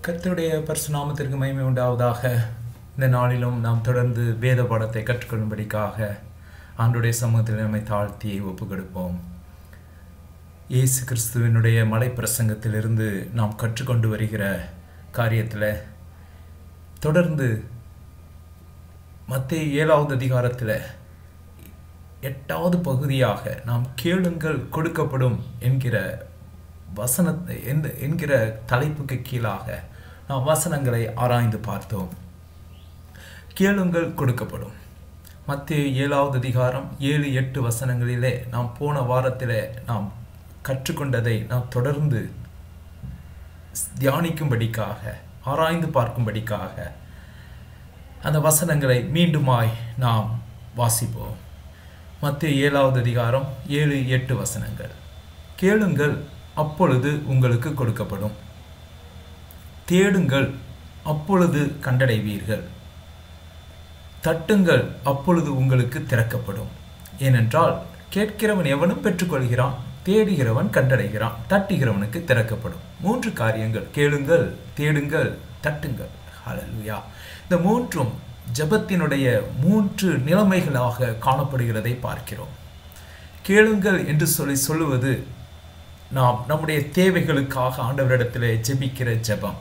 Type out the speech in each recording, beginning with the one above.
கர்த்தருடைய பரிசுநாமத்திற்கு மகிமை உண்டாவதாக இந்த நாளிலும் நாம் தொடர்ந்து வேத பாடத்தை கற்றுக்கொள்ளும்படிக்காக ஆண்டுடைய சமூகத்தில் நம்மை தாழ்த்தி ஒப்பு கொடுப்போம் இயேசு கிறிஸ்துவினுடைய மலை பிரசங்கத்திலிருந்து நாம் கற்றுக்கொண்டு வருகிற காரியத்தில் தொடர்ந்து மத்திய ஏழாவது அதிகாரத்தில் எட்டாவது பகுதியாக நாம் கேளுங்கள் கொடுக்கப்படும் என்கிற வசனத்தை எந்த என்கிற தலைப்புக்கு கீழாக நாம் வசனங்களை ஆராய்ந்து பார்த்தோம் கேளுங்கள் கொடுக்கப்படும் மத்திய ஏழாவது அதிகாரம் ஏழு எட்டு வசனங்களிலே நாம் போன வாரத்தில் நாம் கற்றுக்கொண்டதை நாம் தொடர்ந்து தியானிக்கும்படிக்காக ஆராய்ந்து பார்க்கும்படிக்காக அந்த வசனங்களை மீண்டுமாய் நாம் வாசிப்போம் மத்திய ஏழாவது அதிகாரம் ஏழு எட்டு வசனங்கள் கேளுங்கள் அப்பொழுது உங்களுக்கு கொடுக்கப்படும் தேடுங்கள் அப்பொழுது கண்டடைவீர்கள் தட்டுங்கள் அப்பொழுது உங்களுக்கு திறக்கப்படும் ஏனென்றால் கேட்கிறவன் எவனும் பெற்றுக்கொள்கிறான் தேடுகிறவன் கண்டடைகிறான் தட்டுகிறவனுக்கு திறக்கப்படும் மூன்று காரியங்கள் கேளுங்கள் தேடுங்கள் தட்டுங்கள் ஹalleluya இந்த மூன்றும் ஜபத்தினுடைய மூன்று நிலைமைகளாக காணப்படுகிறதை பார்க்கிறோம் கேளுங்கள் என்று சொல்லி சொல்லுவது நாம் நம்முடைய தேவைகளுக்காக ஆண்டவரிடத்தில் ஜெபிக்கிற ஜெபம்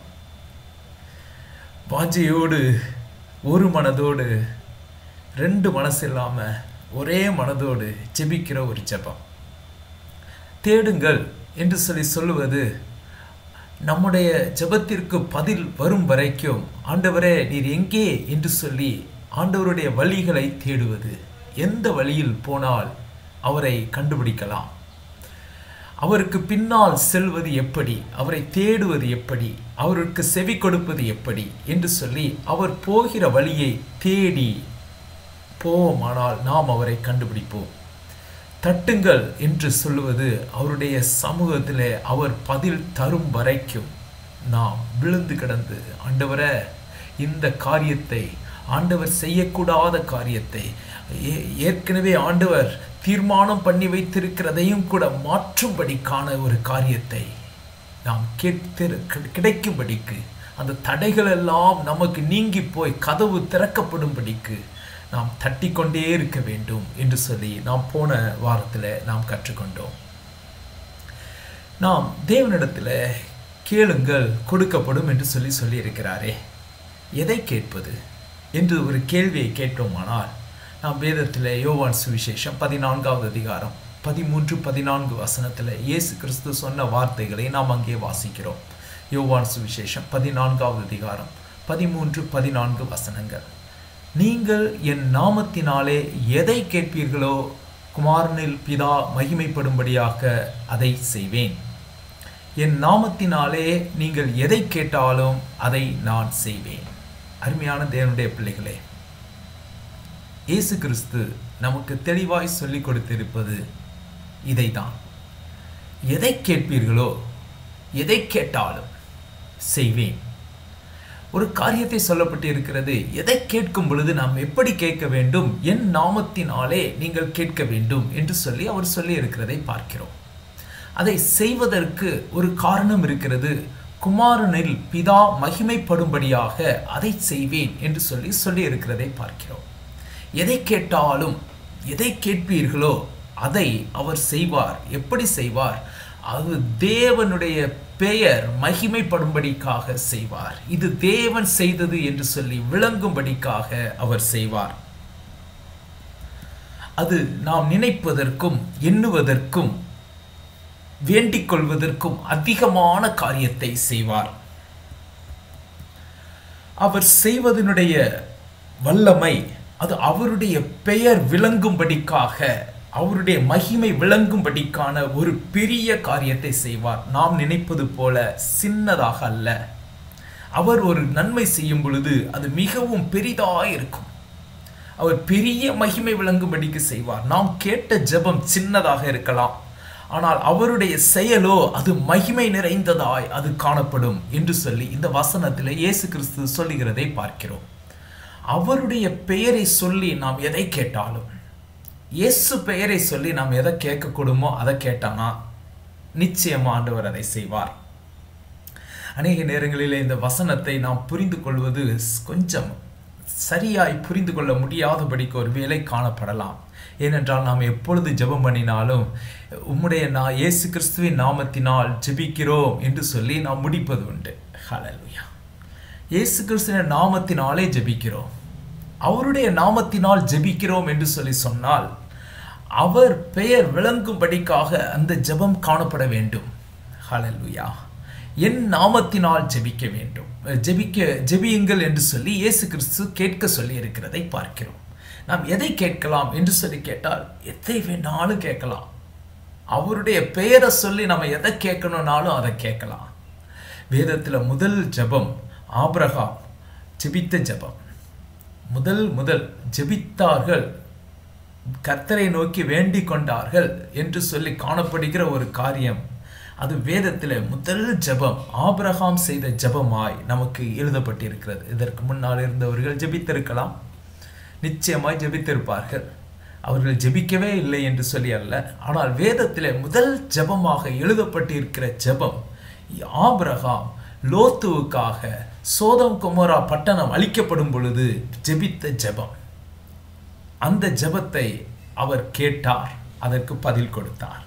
வாஞ்சையோடு ஒரு மனதோடு ரெண்டு மனசு இல்லாமல் ஒரே மனதோடு ஜெபிக்கிற ஒரு ஜெபம் தேடுங்கள் என்று சொல்லி சொல்லுவது நம்முடைய ஜெபத்திற்கு பதில் வரும் வரைக்கும் ஆண்டவரே நீர் எங்கே என்று சொல்லி ஆண்டவருடைய வழிகளை தேடுவது எந்த வழியில் போனால் அவரை கண்டுபிடிக்கலாம் அவருக்கு பின்னால் செல்வது எப்படி அவரை தேடுவது எப்படி அவருக்கு செவி கொடுப்பது எப்படி என்று சொல்லி அவர் போகிற வழியை தேடி போவோமானால் நாம் அவரை கண்டுபிடிப்போம் தட்டுங்கள் என்று சொல்லுவது அவருடைய சமூகத்தில் அவர் பதில் தரும் வரைக்கும் நாம் விழுந்து கிடந்து ஆண்டவரை இந்த காரியத்தை ஆண்டவர் செய்யக்கூடாத காரியத்தை ஏற்கனவே ஆண்டவர் தீர்மானம் பண்ணி வைத்திருக்கிறதையும் கூட மாற்றும்படிக்கான ஒரு காரியத்தை நாம் கேட்டு கிடைக்கும்படிக்கு அந்த தடைகள் எல்லாம் நமக்கு நீங்கி போய் கதவு திறக்கப்படும்படிக்கு நாம் தட்டி கொண்டே இருக்க வேண்டும் என்று சொல்லி நாம் போன வாரத்தில் நாம் கற்றுக்கொண்டோம் நாம் தேவனிடத்தில் கேளுங்கள் கொடுக்கப்படும் என்று சொல்லி சொல்லியிருக்கிறாரே எதை கேட்பது என்று ஒரு கேள்வியை கேட்டோமானால் நாம் வேதத்தில் யோவான் சுவிசேஷம் பதினான்காவது அதிகாரம் பதிமூன்று பதினான்கு வசனத்தில் இயேசு கிறிஸ்து சொன்ன வார்த்தைகளை நாம் அங்கே வாசிக்கிறோம் யோவான் சுவிசேஷம் பதினான்காவது அதிகாரம் பதிமூன்று பதினான்கு வசனங்கள் நீங்கள் என் நாமத்தினாலே எதை கேட்பீர்களோ குமாரனில் பிதா மகிமைப்படும்படியாக அதை செய்வேன் என் நாமத்தினாலே நீங்கள் எதை கேட்டாலும் அதை நான் செய்வேன் அருமையான தேவனுடைய பிள்ளைகளே இயேசு கிறிஸ்து நமக்கு தெளிவாய் சொல்லிக் கொடுத்திருப்பது இதைதான் எதை கேட்பீர்களோ எதை கேட்டாலும் செய்வேன் ஒரு காரியத்தை சொல்லப்பட்டு இருக்கிறது எதை கேட்கும் பொழுது நாம் எப்படி கேட்க வேண்டும் என் நாமத்தினாலே நீங்கள் கேட்க வேண்டும் என்று சொல்லி அவர் சொல்லி இருக்கிறதை பார்க்கிறோம் அதை செய்வதற்கு ஒரு காரணம் இருக்கிறது குமாரனில் பிதா மகிமைப்படும்படியாக அதை செய்வேன் என்று சொல்லி சொல்லி இருக்கிறதை பார்க்கிறோம் எதை கேட்டாலும் எதை கேட்பீர்களோ அதை அவர் செய்வார் எப்படி செய்வார் அது தேவனுடைய பெயர் மகிமைப்படும்படிக்காக செய்வார் இது தேவன் செய்தது என்று சொல்லி விளங்கும்படிக்காக அவர் செய்வார் அது நாம் நினைப்பதற்கும் எண்ணுவதற்கும் வேண்டிக் கொள்வதற்கும் அதிகமான காரியத்தை செய்வார் அவர் செய்வதனுடைய வல்லமை அது அவருடைய பெயர் விளங்கும்படிக்காக அவருடைய மகிமை விளங்கும்படிக்கான ஒரு பெரிய காரியத்தை செய்வார் நாம் நினைப்பது போல சின்னதாக அல்ல அவர் ஒரு நன்மை செய்யும் பொழுது அது மிகவும் பெரிதாக இருக்கும் அவர் பெரிய மகிமை விளங்கும்படிக்கு செய்வார் நாம் கேட்ட ஜெபம் சின்னதாக இருக்கலாம் ஆனால் அவருடைய செயலோ அது மகிமை நிறைந்ததாய் அது காணப்படும் என்று சொல்லி இந்த வசனத்தில் இயேசு கிறிஸ்து சொல்லுகிறதை பார்க்கிறோம் அவருடைய பெயரை சொல்லி நாம் எதை கேட்டாலும் இயேசு பெயரை சொல்லி நாம் எதை கேட்கக்கூடுமோ அதை கேட்டானா நிச்சயமா ஆண்டவர் அதை செய்வார் அநேக நேரங்களிலே இந்த வசனத்தை நாம் புரிந்து கொள்வது கொஞ்சம் சரியாய் புரிந்து கொள்ள முடியாதபடிக்கு ஒரு வேலை காணப்படலாம் ஏனென்றால் நாம் எப்பொழுது ஜெபம் பண்ணினாலும் உம்முடைய நான் இயேசு கிறிஸ்துவின் நாமத்தினால் ஜெபிக்கிறோம் என்று சொல்லி நாம் முடிப்பது உண்டு ஹalleluya இயேசு கிறிஸ்துவின் நாமத்தினாலே ஜெபிக்கிறோம் அவருடைய நாமத்தினால் ஜெபிக்கிறோம் என்று சொல்லி சொன்னால் அவர் பெயர் விளங்கும்படிக்காக அந்த ஜெபம் காணப்பட வேண்டும் ஹalleluya என் நாமத்தினால் ஜெபிக்க வேண்டும் ஜெபிக்க ஜெபியுங்கள் என்று சொல்லி இயேசு கிறிஸ்து கேட்க சொல்லி இருக்கிறதை பார்க்கிறோம் நாம் எதை கேட்கலாம் என்று சொல்லி கேட்டால் எதை வேணாலும் கேட்கலாம் அவருடைய பெயரை சொல்லி நம்ம எதை கேட்கணும்னாலும் அதை கேட்கலாம் வேதத்தில் முதல் ஜெபம் ஆபிரகாம் ஜெபித்த ஜெபம் முதல் முதல் ஜெபித்தார்கள் கர்த்தரை நோக்கி வேண்டிக் கொண்டார்கள் என்று சொல்லி காணப்படுகிற ஒரு காரியம் அது வேதத்தில் முதல் ஜெபம் ஆபிரகாம் செய்த ஜெபமாய் நமக்கு எழுதப்பட்டிருக்கிறது இதற்கு முன்னால் இருந்தவர்கள் ஜெபித்திருக்கலாம் நிச்சயமாய் ஜெபித்திருப்பார்கள் அவர்கள் ஜெபிக்கவே இல்லை என்று சொல்லி அல்ல ஆனால் வேதத்தில் முதல் ஜெபமாக எழுதப்பட்டிருக்கிற ஜெபம் ஆபிரகாம் லோத்துவுக்காக சோதம் குமரா பட்டணம் அழிக்கப்படும் பொழுது ஜெபித்த ஜெபம் அந்த ஜெபத்தை அவர் கேட்டார் அதற்கு பதில் கொடுத்தார்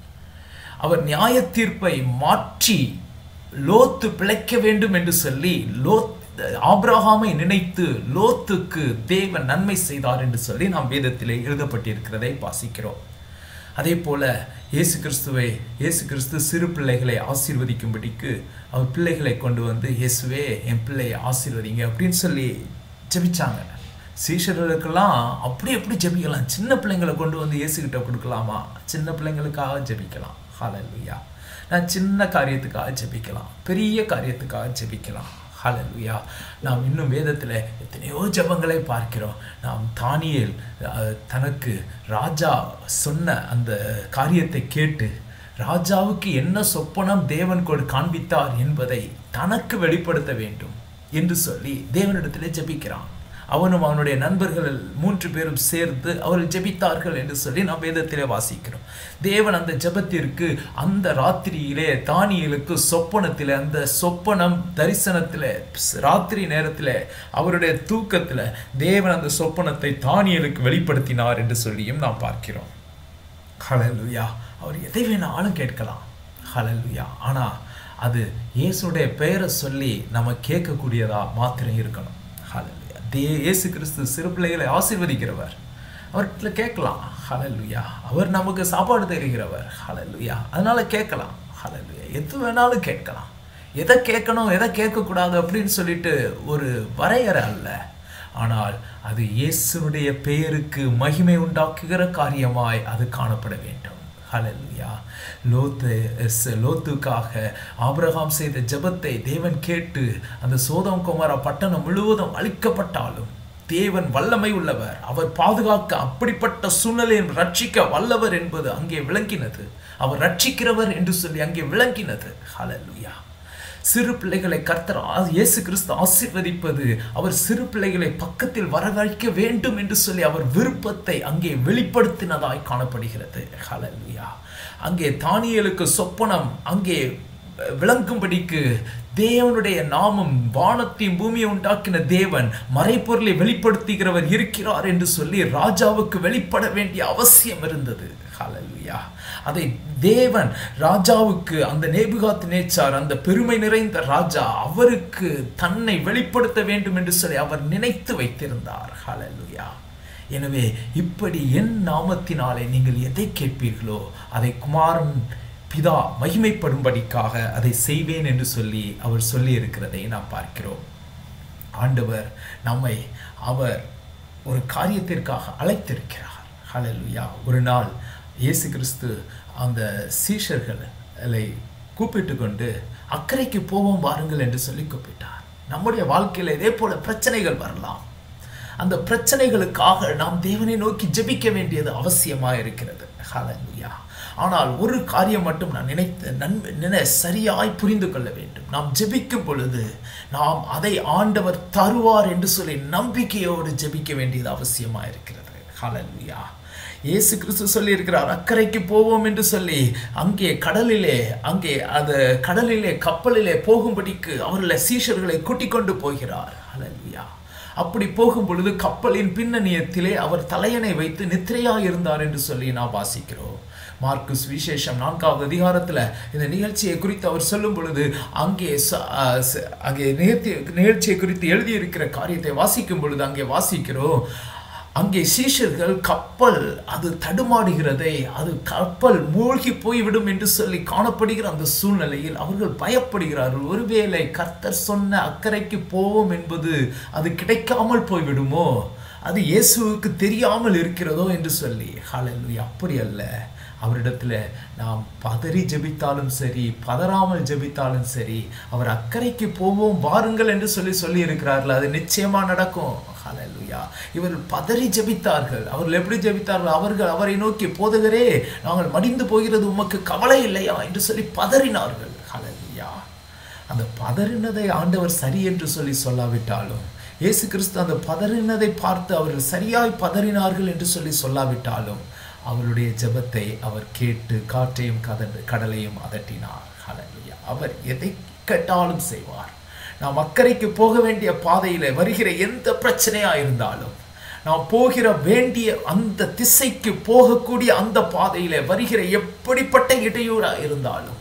அவர் நியாய தீர்ப்பை மாற்றி லோத்து பிழைக்க வேண்டும் என்று சொல்லி லோத் ஆபிரகாமை நினைத்து லோத்துக்கு தேவன் நன்மை செய்தார் என்று சொல்லி நாம் வேதத்திலே எழுதப்பட்டிருக்கிறதை வாசிக்கிறோம் அதே போல இயேசு கிறிஸ்துவை இயேசு கிறிஸ்து சிறு பிள்ளைகளை ஆசீர்வதிக்கும்படிக்கு அவர் பிள்ளைகளை கொண்டு வந்து இயேசுவே என் பிள்ளையை ஆசீர்வதிங்க அப்படின்னு சொல்லி ஜெபிச்சாங்க சீஷர்களுக்கெல்லாம் அப்படி எப்படி ஜெபிக்கலாம் சின்ன பிள்ளைங்களை கொண்டு வந்து இயேசுகிட்ட கொடுக்கலாமா சின்ன பிள்ளைங்களுக்காக ஜெபிக்கலாம் ஹalleluya நான் சின்ன காரியத்துக்காக ஜெபிக்கலாம் பெரிய காரியத்துக்காக ஜெபிக்கலாம் ஹalleluya நாம் இன்னும் வேதத்தில் எத்தனையோ ஜெபங்களை பார்க்கிறோம் நாம் தானியேல் அஹ், தனக்கு ராஜா சொன்ன அந்த காரியத்தை கேட்டு ராஜாவுக்கு என்ன சொப்பனம் தேவன் கொடு காண்பித்தார் என்பதை தனக்கு வெளிப்படுத்த வேண்டும் என்று சொல்லி தேவனிடத்திலே ஜெபிக்கிறான் அவனும் அவனுடைய நண்பர்கள் மூன்று பேரும் சேர்ந்து அவர்கள் ஜெபித்தார்கள் என்று சொல்லி நாம் வேதத்திலே வாசிக்கிறோம் தேவன் அந்த ஜெபத்திற்கு அந்த ராத்திரியிலே தானியலுக்கு சொப்பனத்திலே அந்த சொப்பனம் தரிசனத்திலே ராத்திரி நேரத்திலே அவருடைய தூக்கத்திலே தேவன் அந்த சொப்பனத்தை தானியலுக்கு வெளிப்படுத்தினார் என்று சொல்லியும் நாம் பார்க்கிறோம் ஹalleluya அவர் எதை வேணாலும் கேட்கலாம் ஹalleluya ஆனா அது இயேசுடைய பெயரை சொல்லி நம்ம கேட்கக்கூடியதா மாத்திரம் இருக்கணும் ஹalleluya தே இயேசு கிறிஸ்து சிறு பிள்ளைகளை ஆசீர்வதிக்கிறவர் அவர்கிட்ட கேட்கலாம் ஹalleluya அவர் நமக்கு சாப்பாடு தருகிறவர் ஹalleluya அதனால கேட்கலாம் ஹalleluya எது வேணாலும் கேட்கலாம் எதை கேட்கணும் எதை கேட்கக்கூடாது அப்படின்னு சொல்லிட்டு ஒரு வரையறை அல்ல ஆனால் அது இயேசுனுடைய பெயருக்கு மகிமை உண்டாக்குகிற காரியமாய் அது காணப்பட வேண்டும் ஹalleluya லோத்து எஸ் லோத்துக்காக ஆபிரகாம் செய்த ஜெபத்தை தேவன் கேட்டு அந்த சோதம் குமாரா பட்டணம் முழுவதும் அழிக்கப்பட்டாலும் தேவன் வல்லமை உள்ளவர் அவர் பாதுகாக்க அப்படிப்பட்ட சூழ்நிலையை ரட்சிக்க வல்லவர் என்பது அங்கே விளங்கினது அவர் ரட்சிக்கிறவர் என்று சொல்லி அங்கே விளங்கினது ஹalleluya சிறு பிள்ளைகளை கர்த்தர் ஆ- இயேசு கிறிஸ்து ஆசீர்வதிப்பது அவர் சிறு பிள்ளைகளை பக்கத்தில் வரவழைக்க வேண்டும் என்று சொல்லி அவர் விருப்பத்தை அங்கே வெளிப்படுத்தினதாய் காணப்படுகிறது ஹalleluya அங்கே தானியேலுக்கு சொப்பனம் அங்கே விளங்கும்படிக்கு தேவனுடைய நாமம் வானத்தையும் பூமியை உண்டாக்கின தேவன் மறைப்பொருளை வெளிப்படுத்துகிறவர் இருக்கிறார் என்று சொல்லி ராஜாவுக்கு வெளிப்பட வேண்டிய அவசியம் இருந்தது ஹalleluya அதை தேவன் ராஜாவுக்கு அந்த நேபுகாத் நேச்சார் அந்த பெருமை நிறைந்த ராஜா அவருக்கு தன்னை வெளிப்படுத்த வேண்டும் என்று சொல்லி அவர் நினைத்து வைத்திருந்தார் ஹalleluya எனவே இப்படி என் நாமத்தினாலே நீங்கள் எதை கேட்பீர்களோ அதை குமாரன் பிதா மகிமைப்படும்படிக்காக அதை செய்வேன் என்று சொல்லி அவர் சொல்லி இருக்கிறதை நாம் பார்க்கிறோம் ஆண்டவர் நம்மை அவர் ஒரு காரியத்திற்காக அழைத்திருக்கிறார் ஹalleluya ஒரு நாள் இயேசு கிறிஸ்து அந்த சீஷர்களை கூப்பிட்டு கொண்டு அக்கறைக்கு போவோம் வாருங்கள் என்று சொல்லி கூப்பிட்டார் நம்முடைய வாழ்க்கையில் இதே போல பிரச்சனைகள் வரலாம் அந்த பிரச்சனைகளுக்காக நாம் தேவனை நோக்கி ஜெபிக்க வேண்டியது அவசியமா இருக்கிறது ஹalleluya ஆனால் ஒரு காரியம் மட்டும் நான் நினைத்த நன்மை நினை சரியாய் புரிந்து கொள்ள வேண்டும் நாம் ஜெபிக்கும் பொழுது நாம் அதை ஆண்டவர் தருவார் என்று சொல்லி நம்பிக்கையோடு ஜெபிக்க வேண்டியது அவசியமா இருக்கிறது ஹalleluya இயேசு கிறிஸ்து சொல்லி இருக்கிறார் அக்கறைக்கு போவோம் என்று சொல்லி அங்கே கடலிலே அங்கே அது கடலிலே கப்பலிலே போகும்படிக்கு அவர்களை சீஷர்களை கூட்டிக் கொண்டு போகிறார் ஹalleluya அப்படி போகும் பொழுது கப்பலின் பின்னணியத்திலே அவர் தலையணை வைத்து நித்திரையா இருந்தார் என்று சொல்லி நாம் வாசிக்கிறோம் மார்க்குஸ் விசேஷம் நான்காவது அதிகாரத்தில் இந்த நிகழ்ச்சியை குறித்து அவர் சொல்லும் பொழுது அங்கே ச- ஆ, ச- அங்கே நிகழ்த்தி நிகழ்ச்சியை குறித்து எழுதியிருக்கிற காரியத்தை வாசிக்கும் பொழுது அங்கே வாசிக்கிறோம் அங்கே சீஷர்கள் கப்பல் அது தடுமாடுகிறதை அது கப்பல் மூழ்கி போய்விடும் என்று சொல்லி காணப்படுகிற அந்த சூழ்நிலையில் அவர்கள் பயப்படுகிறார்கள் ஒருவேளை கர்த்தர் சொன்ன அக்கறைக்கு போவோம் என்பது அது கிடைக்காமல் போய்விடுமோ அது இயேசுவுக்கு தெரியாமல் இருக்கிறதோ என்று சொல்லி ஹalleluya அப்படி அல்ல அவரிடத்துல நாம் பதறி ஜெபித்தாலும் சரி பதறாமல் ஜெபித்தாலும் சரி அவர் அக்கறைக்கு போவோம் வாருங்கள் என்று சொல்லி சொல்லி இருக்கிறார்கள் அது நிச்சயமா நடக்கும் ஹalleluya இவர்கள் பதறி ஜெபித்தார்கள் அவர்கள் எப்படி ஜெபித்தார்கள் அவர்கள் அவரை நோக்கி போதகரே நாங்கள் மடிந்து போகிறது உமக்கு கவலை இல்லையா என்று சொல்லி பதறினார்கள் ஹalleluya அந்த பதறினதை ஆண்டவர் சரி என்று சொல்லி சொல்லாவிட்டாலும் இயேசு கிறிஸ்து அந்த பதறினதை பார்த்து அவர்கள் சரியாய் பதறினார்கள் என்று சொல்லி சொல்லாவிட்டாலும் அவருடைய ஜெபத்தை அவர் கேட்டு காற்றையும் கதண்டு கடலையும் அதட்டினார் ஹalleluya அவர் எதை கேட்டாலும் செய்வார் நாம் அக்கறைக்கு போக வேண்டிய பாதையில வருகிற எந்த பிரச்சனையா இருந்தாலும் நாம் போகிற வேண்டிய அந்த திசைக்கு போகக்கூடிய அந்த பாதையில வருகிற எப்படிப்பட்ட இடையூறா இருந்தாலும்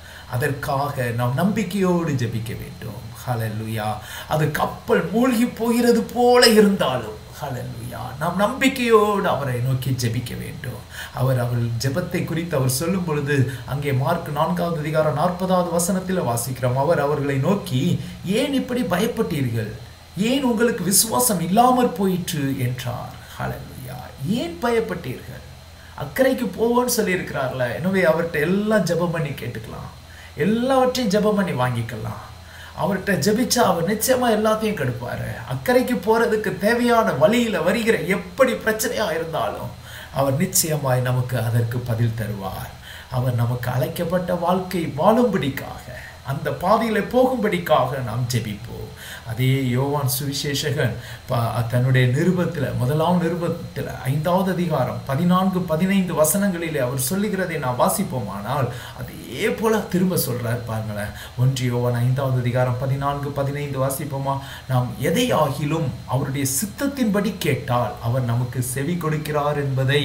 அதற்காக நாம் நம்பிக்கையோடு ஜெபிக்க வேண்டும் ஹalleluya அது கப்பல் மூழ்கி போகிறது போல இருந்தாலும் ஹalleluya நாம் நம்பிக்கையோடு அவரை நோக்கி ஜெபிக்க வேண்டும் அவர் அவர் ஜெபத்தை குறித்து அவர் சொல்லும் பொழுது அங்கே மார்க் நான்காவது அதிகாரம் நாற்பதாவது வசனத்தில் வாசிக்கிறோம் அவர் அவர்களை நோக்கி ஏன் இப்படி பயப்பட்டீர்கள் ஏன் உங்களுக்கு விசுவாசம் இல்லாமற் போயிற்று என்றார் ஹalleluya ஏன் பயப்பட்டீர்கள் அக்கறைக்கு போவோன்னு சொல்லியிருக்கிறார்ல எனவே அவர்கிட்ட எல்லாம் ஜெபம் பண்ணி கேட்டுக்கலாம் எல்லாவற்றையும் ஜெபம் பண்ணி வாங்கிக்கலாம் அவர்கிட்ட ஜெபிச்சா அவர் நிச்சயமா எல்லாத்தையும் கெடுப்பாரு அக்கறைக்கு போறதுக்கு தேவையான வழியில வருகிற எப்படி பிரச்சனையா இருந்தாலும் அவர் நிச்சயமாய் நமக்கு அதற்கு பதில் தருவார் அவர் நமக்கு அழைக்கப்பட்ட வாழ்க்கை வாழும்படிக்காக அந்த பாதையில போகும்படிக்காக நாம் ஜெபிப்போம் அதே யோவான் சுவிசேஷகன் ப- தன்னுடைய நிருபத்தில் முதலாம் நிருபத்தில் ஐந்தாவது அதிகாரம் பதினான்கு பதினைந்து வசனங்களிலே அவர் சொல்லுகிறதை நாம் வாசிப்போமானால் அதே போல திரும்ப சொல்றார் பாருங்களேன் ஒன்று யோவான் ஐந்தாவது அதிகாரம் பதினான்கு பதினைந்து வாசிப்போமா நாம் எதை ஆகிலும் அவருடைய சித்தத்தின்படி கேட்டால் அவர் நமக்கு செவி கொடுக்கிறார் என்பதை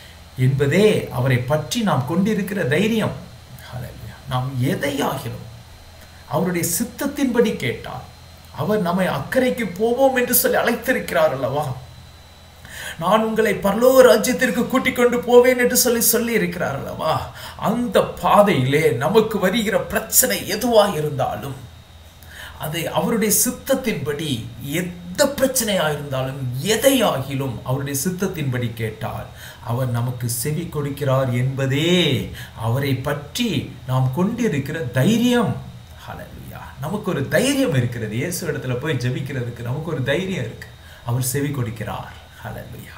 என்பதே அவரை பற்றி நாம் கொண்டிருக்கிற தைரியம் ஹalleluya. நாம் எதை ஆகிலும் அவருடைய சித்தத்தின்படி கேட்டால் அவர் நம்மை அக்கறைக்கு போவோம் என்று சொல்லி அழைத்திருக்கிறார் அல்லவா நான் உங்களை பரலோக ராஜ்யத்திற்கு கூட்டிக் கொண்டு போவேன் என்று சொல்லி சொல்லி இருக்கிறார் அல்லவா அந்த பாதையிலே நமக்கு வருகிற பிரச்சனை எதுவாக இருந்தாலும் அதை அவருடைய சித்தத்தின்படி எந்த பிரச்சனையா இருந்தாலும் எதை ஆகிலும் அவருடைய சித்தத்தின்படி கேட்டால் அவர் நமக்கு செவி கொடுக்கிறார் என்பதே அவரை பற்றி நாம் கொண்டிருக்கிற தைரியம் ஹalleluya நமக்கு ஒரு தைரியம் இருக்கிறது இயேசு இடத்துல போய் ஜெபிக்கிறதுக்கு நமக்கு ஒரு தைரியம் இருக்கு அவர் செவி கொடுக்கிறார் ஹalleluya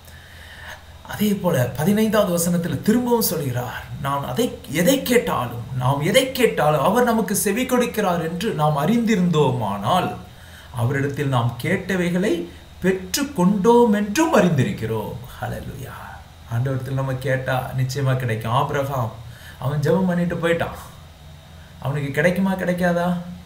அதே போல பதினைந்தாவது வசனத்தில் திரும்பவும் சொல்கிறார் நான் அதை எதை கேட்டாலும் நாம் எதை கேட்டாலும் அவர் நமக்கு செவி கொடுக்கிறார் என்று நாம் அறிந்திருந்தோமானால் அவரிடத்தில் நாம் கேட்டவைகளை பெற்று கொண்டோம் என்றும் அறிந்திருக்கிறோம் ஹalleluya ஆண்டவரத்தில் நம்ம கேட்டா நிச்சயமா கிடைக்கும் ஆபிரகாம் அவன் ஜெபம் பண்ணிட்டு போயிட்டான் அவனுக்கு கிடைக்குமா கிடைக்காதா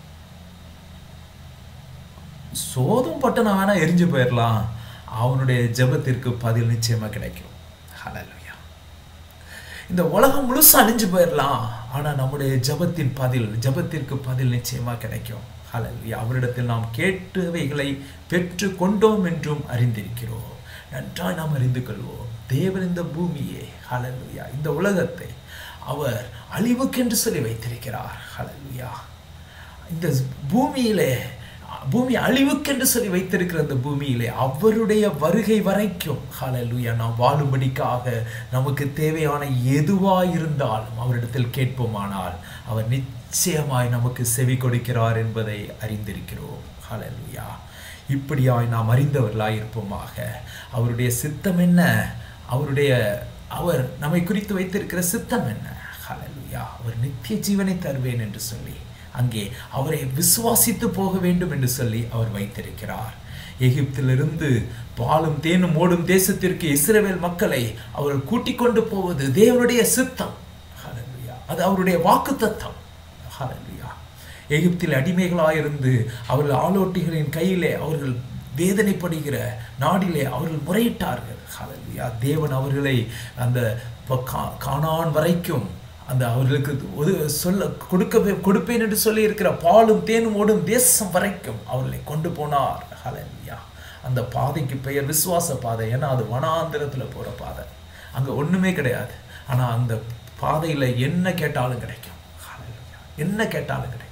சோதம் பட்டு நான் வேணா எரிஞ்சு போயிடலாம் அவனுடைய ஜெபத்திற்கு பதில் நிச்சயமா கிடைக்கும் ஹalleluya இந்த உலகம் முழுசா அழிஞ்சு போயிடலாம் ஆனா நம்முடைய ஜெபத்தின் பதில் ஜெபத்திற்கு பதில் நிச்சயமா கிடைக்கும் ஹalleluya அவரிடத்தில் நாம் கேட்டவைகளை பெற்று கொண்டோம் என்றும் அறிந்திருக்கிறோம் நன்றாய் நாம் அறிந்து கொள்வோம் தேவன் இந்த பூமியை ஹalleluya இந்த உலகத்தை அவர் அழிவுக்கென்று சொல்லி வைத்திருக்கிறார் ஹalleluya இந்த பூமியிலே பூமி அழிவுக்கென்று சொல்லி வைத்திருக்கிற இந்த பூமியிலே அவருடைய வருகை வரைக்கும் ஹalleluya நாம் வாழும்படிக்காக நமக்கு தேவையான எதுவாய் இருந்தாலும் அவரிடத்தில் கேட்போமானால் அவர் நிச்சயமாய் நமக்கு செவி கொடுக்கிறார் என்பதை அறிந்திருக்கிறோம் ஹalleluya இப்படியாய் நாம் அறிந்தவர்களாய் இருப்போமாக அவருடைய சித்தம் என்ன அவருடைய அவர் நம்மை குறித்து வைத்திருக்கிற சித்தம் என்ன ஹalleluya அவர் நித்திய ஜீவனை தருவேன் என்று சொல்லி அங்கே அவரை விசுவாசித்து போக வேண்டும் என்று சொல்லி அவர் வைத்திருக்கிறார் எகிப்திலிருந்து பாலும் தேனும் ஓடும் தேசத்திற்கு இஸ்ரவேல் மக்களை அவர்கள் கூட்டிக் கொண்டு போவது தேவனுடைய சித்தம் ஹalleluya அது அவருடைய வாக்குத்தத்தம் ஹalleluya எகிப்தில் அடிமைகளாயிருந்து அவர்கள் ஆலோட்டிகளின் கையிலே அவர்கள் வேதனைப்படுகிற நாடிலே அவர்கள் முறையிட்டார்கள் ஹalleluya தேவன் அவர்களை அந்த ப- கா- கானான் வரைக்கும் அந்த அவர்களுக்கு ஒரு சொல்ல கொடுக்க கொடுப்பேன் என்று சொல்லி இருக்கிற பாலும் தேனும் ஓடும் தேசம் வரைக்கும் அவர்களை கொண்டு போனார் ஹalleluya அந்த பாதைக்கு பெயர் விசுவாச பாதை ஏன்னா அது வனாந்திரத்துல போற பாதை அங்க ஒண்ணுமே கிடையாது ஆனா அந்த பாதையில என்ன கேட்டாலும் கிடைக்கும் ஹalleluya என்ன கேட்டாலும் கிடைக்கும்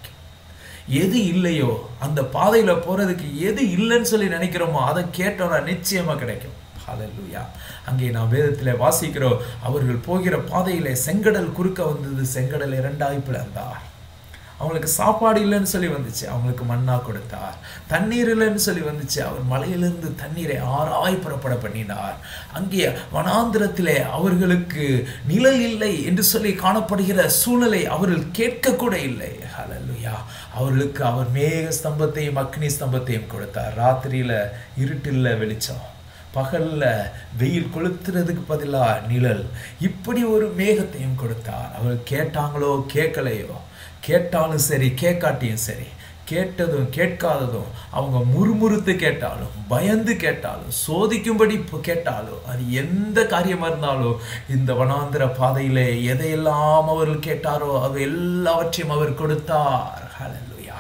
எது இல்லையோ அந்த பாதையில போறதுக்கு எது இல்லைன்னு சொல்லி நினைக்கிறோமோ அதை கேட்டோம்னா நிச்சயமா கிடைக்கும் ஹalleluya அங்கே நாம் வேதத்தில் வாசிக்கிறோம் அவர்கள் போகிற பாதையிலே செங்கடல் குறுக்க வந்தது செங்கடல் இரண்டாய் பிளந்தார் அவங்களுக்கு சாப்பாடு இல்லைன்னு சொல்லி வந்துச்சு அவங்களுக்கு மண்ணா கொடுத்தார் தண்ணீர் இல்லைன்னு சொல்லி வந்துச்சு அவர் மலையிலிருந்து தண்ணீரை ஆறாய் புறப்பட பண்ணினார் அங்கே வனாந்திரத்திலே அவர்களுக்கு நிழல் இல்லை என்று சொல்லி காணப்படுகிற சூழலை அவர்கள் கேட்க கூட இல்லை ஹalleluya அவர்களுக்கு அவர் மேக ஸ்தம்பத்தையும் அக்னி ஸ்தம்பத்தையும் கொடுத்தார் ராத்திரியில இருட்டில் வெளிச்சம் பகல்ல வெயில் கொளுத்துறதுக்கு பதிலா நிழல் இப்படி ஒரு மேகத்தையும் கொடுத்தார் அவர் கேட்டாங்களோ கேட்கலையோ கேட்டாலும் சரி கேட்காட்டியும் சரி கேட்டதும் கேட்காததும் அவங்க முறுமுறுத்து கேட்டாலும் பயந்து கேட்டாலும் சோதிக்கும்படி இப்போ கேட்டாலும் அது எந்த காரியமா இருந்தாலும் இந்த வனாந்திர பாதையிலே எதையெல்லாம் அவர்கள் கேட்டாரோ அது எல்லாவற்றையும் அவர் கொடுத்தார் ஹalleluya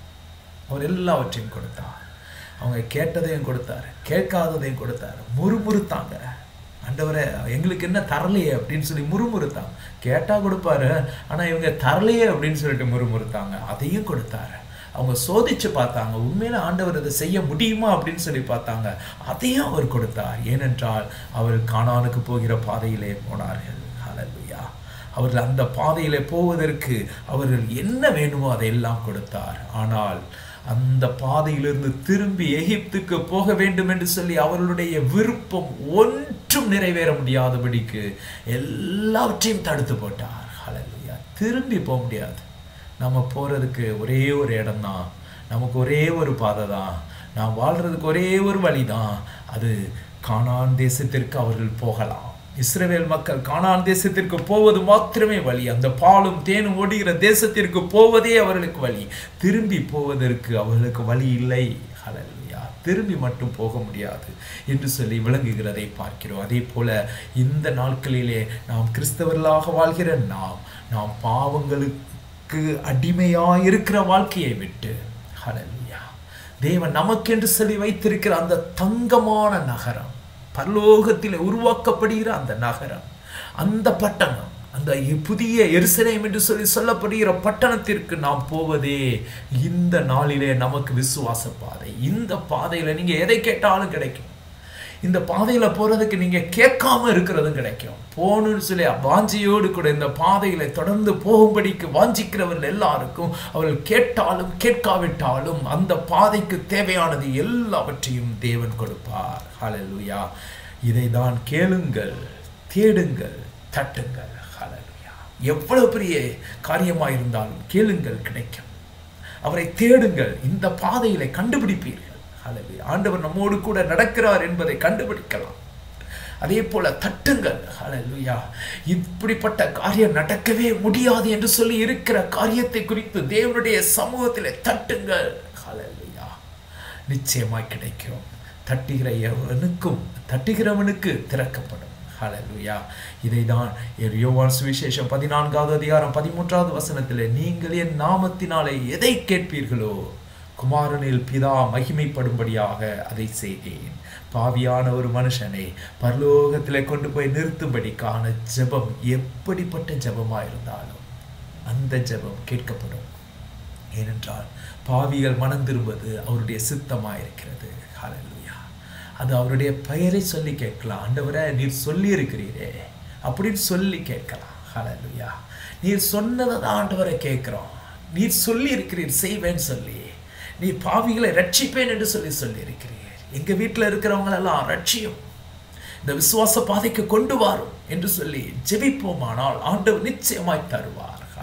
அவர் எல்லாவற்றையும் கொடுத்தார் அவங்க கேட்டதையும் கொடுத்தாரு கேட்காததையும் கொடுத்தாரு முறுமுறுத்தாங்க ஆண்டவரே எங்களுக்கு என்ன தரலையே அப்படின்னு சொல்லி முறுமுறுத்தாங்க கேட்டா கொடுப்பாரு ஆனா இவங்க தரலையே அப்படின்னு சொல்லிட்டு முறுமுறுத்தாங்க அதையும் கொடுத்தாரு அவங்க சோதிச்சு பார்த்தாங்க உண்மையில ஆண்டவர் இதை செய்ய முடியுமா அப்படின்னு சொல்லி பார்த்தாங்க அதையும் அவர் கொடுத்தார் ஏனென்றால் அவர் கானானுக்கு போகிற பாதையிலே போனார்கள் ஹalleluya அவர்கள் அந்த பாதையிலே போவதற்கு அவர்கள் என்ன வேணுமோ அதையெல்லாம் கொடுத்தார் ஆனால் அந்த பாதையிலிருந்து திரும்பி எகிப்துக்கு போக வேண்டும் என்று சொல்லி அவர்களுடைய விருப்பம் ஒன்றும் நிறைவேற முடியாதபடிக்கு எல்லாவற்றையும் தடுத்து போட்டார் ஹalleluya திரும்பி போக முடியாது நம்ம போறதுக்கு ஒரே ஒரு இடம்தான் நமக்கு ஒரே ஒரு பாதை தான் நாம் வாழ்றதுக்கு ஒரே ஒரு வழிதான் அது கானான் தேசத்திற்கு அவர்கள் போகலாம் இஸ்ரவேல் மக்கள் கானான் தேசத்திற்கு போவது மாத்திரமே வழி அந்த பாலும் தேனும் ஓடுகிற தேசத்திற்கு போவதே அவர்களுக்கு வழி திரும்பி போவதற்கு அவர்களுக்கு வழி இல்லை ஹalleluya திரும்பி மட்டும் போக முடியாது என்று சொல்லி விளங்குகிறதை பார்க்கிறோம் அதே போல இந்த நாட்களிலே நாம் கிறிஸ்தவர்களாக வாழ்கிற நாம் நாம் பாவங்களுக்கு அடிமையாய் இருக்கிற வாழ்க்கையை விட்டு ஹalleluya தேவன் நமக்கென்று சொல்லி வைத்திருக்கிற அந்த தங்கமான நகரம் பரலோகத்தில் உருவாக்கப்படுகிற அந்த நகரம் அந்த பட்டணம் அந்த புதிய எருசலேம் என்று சொல்லி சொல்லப்படுகிற பட்டணத்திற்கு நாம் போவதே இந்த நாளிலே நமக்கு விசுவாச பாதை இந்த பாதையில நீங்க எதை கேட்டாலும் கிடைக்கும் இந்த பாதையில போறதுக்கு நீங்க கேட்காம இருக்கிறதும் கிடைக்கும் போகணும்னு சொல்லி வாஞ்சியோடு கூட இந்த பாதையில தொடர்ந்து போகும்படிக்கு வாஞ்சிக்கிறவர்கள் எல்லாருக்கும் அவர்கள் கேட்டாலும் கேட்காவிட்டாலும் அந்த பாதைக்கு தேவையானது எல்லாவற்றையும் தேவன் கொடுப்பார் ஹalleluya இதை தான் கேளுங்கள் தேடுங்கள் தட்டுங்கள் ஹalleluya எவ்வளவு பெரிய காரியமாயிருந்தாலும் கேளுங்கள் கிடைக்கும் அவரை தேடுங்கள் இந்த பாதையில கண்டுபிடிப்பீர்கள் ஹalleluya ஆண்டவர் நம்மோடு கூட நடக்கிறார் என்பதை கண்டுபிடிக்கலாம் அதே போல தட்டுங்கள் ஹalleluya இப்படிப்பட்ட காரியம் நடக்கவே முடியாது என்று சொல்லி இருக்கிற காரியத்தை குறித்து தேவனுடைய சமூகத்திலே தட்டுங்கள் ஹalleluya நிச்சயமாய் கிடைக்கும் தட்டுகிற எவனுக்கும் தட்டுகிறவனுக்கு திறக்கப்படும் ஹalleluya இதைதான் யோவான் சுவிசேஷம் பதினான்காவது அதிகாரம் பதிமூன்றாவது வசனத்திலே நீங்கள் என் நாமத்தினாலே எதை கேட்பீர்களோ குமாரனில் பிதா மகிமைப்படும்படியாக அதை செய்தேன் பாவியான ஒரு மனுஷனை பரலோகத்திலே கொண்டு போய் நிறுத்தும்படிக்கான ஜெபம் எப்படிப்பட்ட ஜெபமாக இருந்தாலும் அந்த ஜெபம் கேட்கப்படும் ஏனென்றால் பாவிகள் மனம் திரும்புவது அவருடைய சித்தமாக இருக்கிறது ஹalleluya அது அவருடைய பெயரை சொல்லி கேட்கலாம் ஆண்டவரே நீர் சொல்லி இருக்கிறீரே அப்படின்னு சொல்லி கேட்கலாம் ஹalleluya நீர் சொன்னதை தான் ஆண்டவரை கேட்குறோம் நீர் சொல்லி இருக்கிறீர் செய்வேன்னு சொல்லி நீ பாவிகளை ரட்சிப்பேன் என்று சொல்லி சொல்லி இருக்கிறீர் எங்க வீட்டில் இருக்கிறவங்களெல்லாம் ரட்சியும் இந்த விசுவாச பாதைக்கு கொண்டு வாரும் என்று சொல்லி ஜெபிப்போமானால் ஆண்டவர் நிச்சயமாய் தருவார்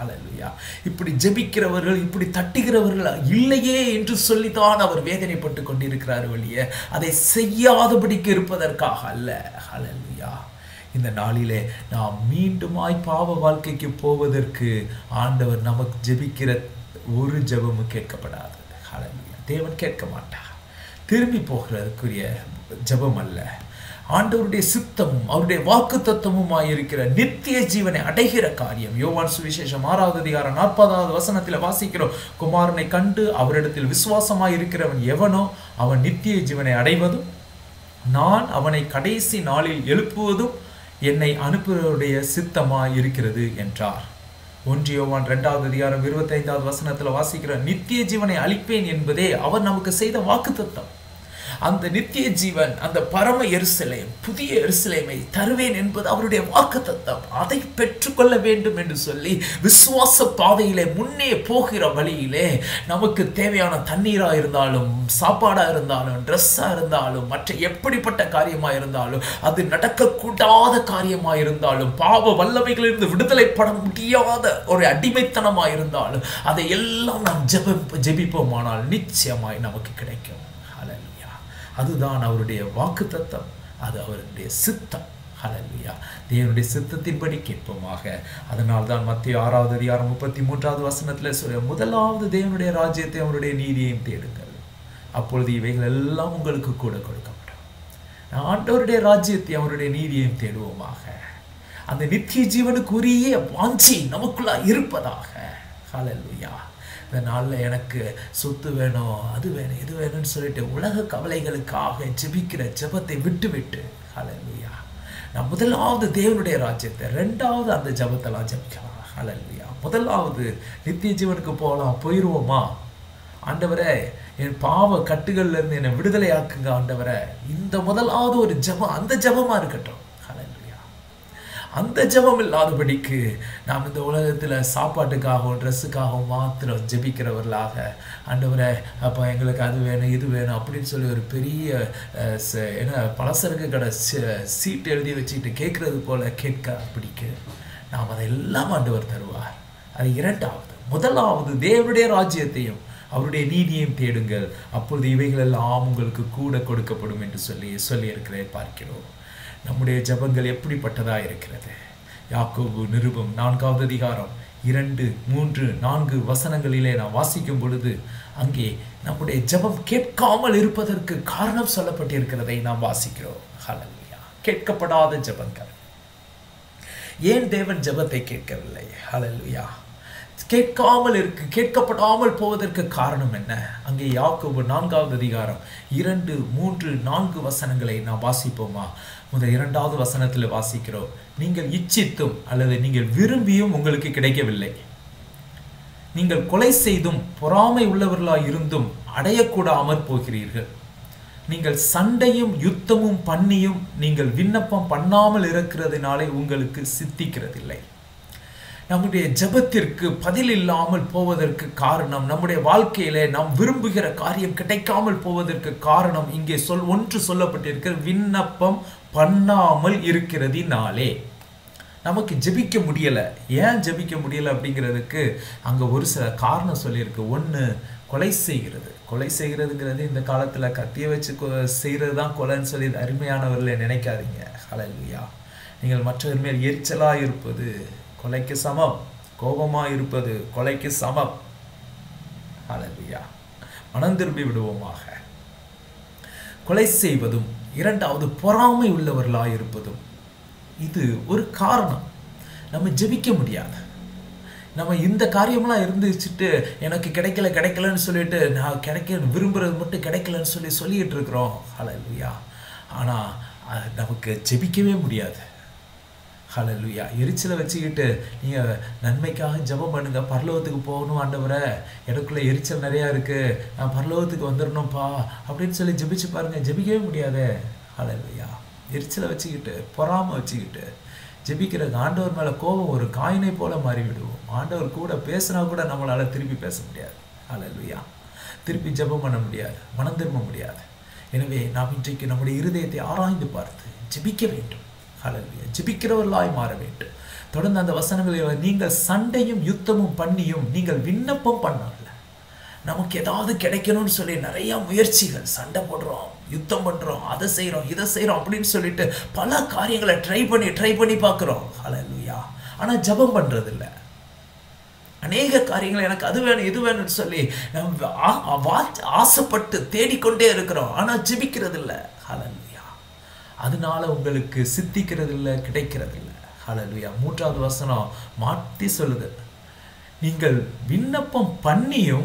ஹalleluya இப்படி ஜெபிக்கிறவர்கள் இப்படி தட்டுகிறவர்கள் இல்லையே என்று சொல்லித்தான் அவர் வேதனைப்பட்டு கொண்டிருக்கிறார் வழிய அதை செய்யாதபடிக்கு இருப்பதற்காக அல்ல ஹalleluya இந்த நாளிலே நாம் மீண்டுமாய் பாவ வாழ்க்கைக்கு போவதற்கு ஆண்டவர் நமக்கு ஜெபிக்கிற ஒரு ஜெபமும் கேட்கப்படாது ஹalleluya தேவன் கேட்க மாட்டார் திரும்பி போகிறதுக்குரிய ஜெபம் அல்ல ஆண்டவருடைய சித்தமும் அவருடைய வாக்கு தத்துவமுமாய் இருக்கிற நித்திய ஜீவனை அடைகிற காரியம் யோவான் சுவிசேஷம் ஆறாவது அதிகாரம் நாற்பதாவது வசனத்தில் வாசிக்கிறோம் குமாரனை கண்டு அவரிடத்தில் விசுவாசமாய் இருக்கிறவன் எவனோ அவன் நித்திய ஜீவனை அடைவதும் நான் அவனை கடைசி நாளில் எழுப்புவதும் என்னை அனுப்புவருடைய சித்தமாய் இருக்கிறது என்றார் ஒன்று யோவான் இரண்டாவது அதிகாரம் இருபத்தைந்தாவது வசனத்துல வாசிக்கிற நித்திய ஜீவனை அளிப்பேன் என்பதே அவர் நமக்கு செய்த வாக்குத்தத்தம் அந்த நித்திய ஜீவன் அந்த பரம எருசலேம் புதிய எருசலேமை தருவேன் என்பது அவருடைய வாக்குத்தத்தம் அதை பெற்றுக்கொள்ள வேண்டும் என்று சொல்லி விசுவாச பாதையிலே முன்னே போகிற வழியிலே நமக்கு தேவையான தண்ணீரா இருந்தாலும் சாப்பாடா இருந்தாலும் ட்ரெஸ்ஸா இருந்தாலும் மற்ற எப்படிப்பட்ட காரியமா இருந்தாலும் அது நடக்கக்கூடாத காரியமா இருந்தாலும் பாவ வல்லமைகளிலிருந்து விடுதலை பட முடியாத ஒரு அடிமைத்தனமா இருந்தாலும் அதை எல்லாம் நாம் ஜெப ஜெபிப்போமானால் நிச்சயமாய் நமக்கு கிடைக்கும் ஹalleluya அதுதான் அவருடைய வாக்குத்தத்தம் அது அவருடைய சித்தம் ஹalleluya தேவனுடைய சித்தத்தின்படி கேட்போமாக அதனால் தான் மத்திய ஆறாவது அதிகாரம் முப்பத்தி மூன்றாவது வசனத்தில் சொல்ல முதலாவது தேவனுடைய ராஜ்யத்தை அவருடைய நீதியையும் தேடுங்கள் அப்பொழுது இவைகள் எல்லாம் உங்களுக்கு கூட கொடுக்கப்படும் ஆண்டவருடைய ராஜ்யத்தை அவருடைய நீதியையும் தேடுவோமாக அந்த நித்திய ஜீவனுக்குரிய வாஞ்சி நமக்குள்ளா இருப்பதாக ஹalleluya இந்த நாளில் எனக்கு சொத்து வேணும் அது வேணும் இது வேணும்னு சொல்லிட்டு உலக கவலைகளுக்காக ஜெபிக்கிற ஜெபத்தை விட்டு விட்டு ஹalleluya நான் முதலாவது தேவனுடைய ராஜ்யத்தை ரெண்டாவது அந்த ஜெபத்தெல்லாம் ஜெபிக்கலாம் ஹalleluya முதலாவது நித்திய ஜீவனுக்கு போகலாம் போயிடுவோமா ஆண்டவரே என் பாவ கட்டுகள்ல இருந்து என்னை விடுதலை ஆக்குங்க ஆண்டவரே இந்த முதலாவது ஒரு ஜெபம் அந்த ஜெபமா இருக்கட்டும் ஹalleluya அந்த ஜெபம் இல்லாதபடிக்கு நாம் இந்த உலகத்தில் சாப்பாட்டுக்காகவும் ட்ரெஸ்ஸுக்காகவும் மாத்திரம் ஜெபிக்கிறவர்களாக ஆண்டவரே அப்போ எங்களுக்கு அது வேணும் இது வேணும் அப்படின்னு சொல்லி ஒரு பெரிய அஹ், ச- என்ன பலசரக்கு கடை ச- சீட் எழுதி வச்சுக்கிட்டு கேட்கறது போல கேட்க பிடிக்கு நாம் அதெல்லாம் ஆண்டவர் தருவார் அது இரண்டாவது முதலாவது தேவனுடைய ராஜ்யத்தையும் அவருடைய நீதியையும் தேடுங்கள் அப்பொழுது இவைகள் எல்லாம் உங்களுக்கு கூட கொடுக்கப்படும் என்று சொல்லி சொல்லியிருக்கிறதை பார்க்கிறோம் நம்முடைய ஜெபங்கள் எப்படிப்பட்டதா இருக்கிறது யாக்கோபு நிருபம் நான்காவது அதிகாரம் இரண்டு மூன்று நான்கு வசனங்களிலே நாம் வாசிக்கும் பொழுது அங்கே நம்முடைய ஜெபம் கேட்காமல் இருப்பதற்கு காரணம் சொல்லப்பட்டிருக்கிறதை நாம் வாசிக்கிறோம் ஹalleluya கேட்கப்படாத ஜெபங்கள் ஏன் தேவன் ஜெபத்தை கேட்கவில்லை ஹalleluya கேட்காமல் இருக்கு கேட்கப்படாமல் போவதற்கு காரணம் என்ன அங்கே யாக்கோபு நான்காவது அதிகாரம் இரண்டு மூன்று நான்கு வசனங்களை நாம் வாசிப்போமா முதல் இரண்டாவது வசனத்தில் வாசிக்கிறோம் நீங்கள் இச்சித்தும் அல்லது நீங்கள் விரும்பியும் உங்களுக்கு கிடைக்கவில்லை நீங்கள் கொலை செய்தும் பொறாமை உள்ளவர்களாய் இருந்தும் அடையக்கூடாமற் போகிறீர்கள் நீங்கள் சண்டையும் யுத்தமும் பண்ணியும் நீங்கள் விண்ணப்பம் பண்ணாமல் இருக்கிறதுனாலே உங்களுக்கு சித்திக்கிறதில்லை நம்முடைய ஜெபத்திற்கு பதில் இல்லாமல் போவதற்கு காரணம் நம்முடைய வாழ்க்கையிலே நாம் விரும்புகிற காரியம் கிடைக்காமல் போவதற்கு காரணம் இங்கே சொல் ஒன்று சொல்லப்பட்டிருக்கிற விண்ணப்பம் பண்ணாமல் இருக்கிறதினாலே நமக்கு ஜெபிக்க முடியல ஏன் ஜெபிக்க முடியல அப்படிங்கிறதுக்கு அங்க ஒரு சில காரணம் சொல்லியிருக்கு ஒண்ணு கொலை செய்கிறது கொலை செய்கிறதுங்கிறது இந்த காலத்துல கத்திய வச்சு கொ- செய்கிறது தான் கொலைன்னு சொல்லி அருமையானவர்களை நினைக்காதீங்க ஹalleluya நீங்கள் மற்றவர் மேல் எரிச்சலா இருப்பது கொலைக்கு சமம் கோபமா இருப்பது கொலைக்கு சமம் ஹalleluya மனம் திரும்பி விடுவோமாக கொலை செய்வதும் இரண்டாவது பொறாமை உள்ளவர்களாய் இருப்பதும் இது ஒரு காரணம் நம்ம ஜெபிக்க முடியாது நம்ம இந்த காரியம்லாம் இருந்துச்சுட்டு எனக்கு கிடைக்கல கிடைக்கலன்னு சொல்லிட்டு நான் கிடைக்க விரும்புறது மட்டும் கிடைக்கலன்னு சொல்லி சொல்லிட்டு இருக்கிறோம் ஹalleluya ஆனா அது நமக்கு ஜெபிக்கவே முடியாது ஹalleluya எரிச்சலை வச்சுக்கிட்டு நீங்க நன்மைக்காக ஜெபம் பண்ணுங்க பரலோகத்துக்கு போகணும் ஆண்டவரே எனக்குள்ள எரிச்சல் நிறையா இருக்கு நான் பரலோகத்துக்கு வந்துடணும்ப்பா அப்படின்னு சொல்லி ஜெபிச்சு பாருங்க ஜெபிக்கவே முடியாதே ஹalleluya எரிச்சலை வச்சுக்கிட்டு பொறாமை வச்சுக்கிட்டு ஜெபிக்கிறது ஆண்டவர் மேல கோபம் ஒரு காயினை போல மாறி விடுவோம் ஆண்டவர் கூட பேசினா கூட நம்மளால திருப்பி பேச முடியாது ஹalleluya திருப்பி ஜெபம் பண்ண முடியாது மனம் திரும்ப முடியாது எனவே நாம் இன்றைக்கு நம்முடைய இருதயத்தை ஆராய்ந்து பார்த்து ஜெபிக்க வேண்டும் ஹalleluya ஜெபிக்கிறவர்களாய் மாற வேண்டும் தொடர்ந்து அந்த வசனங்களில் நீங்கள் சண்டையும் யுத்தமும் பண்ணியும் நீங்கள் விண்ணப்பம் பண்ணல நமக்கு ஏதாவது கிடைக்கணும்னு சொல்லி நிறைய முயற்சிகள் சண்டை போடுறோம் யுத்தம் பண்றோம் அதை செய்றோம் இதை செய்றோம் அப்படின்னு சொல்லிட்டு பல காரியங்களை ட்ரை பண்ணி ட்ரை பண்ணி பார்க்குறோம் ஹalleluya ஆனா ஜெபம் பண்றது இல்ல அநேக காரியங்கள் எனக்கு அது வேணும் இது வேணும்னு சொல்லி நம்ம ஆ- வா- ஆசைப்பட்டு தேடிக்கொண்டே இருக்கிறோம் ஆனா ஜெபிக்கிறது இல்ல ஹalleluya அதனால உங்களுக்கு சித்திக்கிறது இல்ல கிடைக்கிறது இல்ல ஹalleluya மூன்றாவது வசனம் மாற்றி சொல்லுது நீங்கள் விண்ணப்பம் பண்ணியும்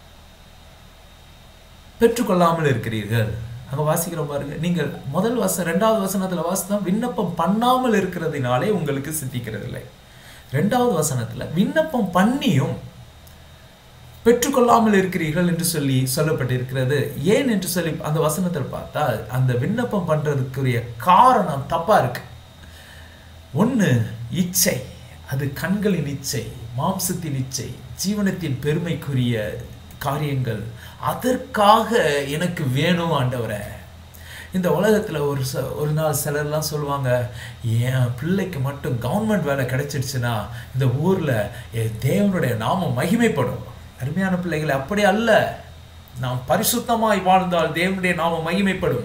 பெற்றுக்கொள்ளாமல் இருக்கிறீர்கள் அங்க வாசிக்கிறோம் பாருங்க நீங்கள் முதல் வசனம் ரெண்டாவது வசனத்துல வாசித்தோம் விண்ணப்பம் பண்ணாமல் இருக்கிறதுனாலே உங்களுக்கு சித்திக்கிறது இல்லை ரெண்டாவது வசனத்துல விண்ணப்பம் பண்ணியும் பெற்றுக்கொள்ளாமல் இருக்கிறீர்கள் என்று சொல்லி சொல்லப்பட்டிருக்கிறது ஏன் என்று சொல்லி அந்த வசனத்தில் பார்த்தா அந்த விண்ணப்பம் பண்றதுக்குரிய காரணம் தப்பா இருக்கு ஒன்று இச்சை அது கண்களின் இச்சை மாம்சத்தின் இச்சை ஜீவனத்தின் பெருமைக்குரிய காரியங்கள் அதற்காக எனக்கு வேணும் ஆண்டவரே இந்த உலகத்தில் ஒரு ச ஒரு நாள் சிலர்லாம் சொல்லுவாங்க என் பிள்ளைக்கு மட்டும் கவர்மெண்ட் வேலை கிடைச்சிடுச்சுன்னா இந்த ஊரில் தேவனுடைய நாமம் மகிமைப்படும் அருமையான பிள்ளைகளை அப்படி அல்ல நாம் பரிசுத்தமாய் வாழ்ந்தால் தேவனுடைய நாமம் மகிமைப்படும்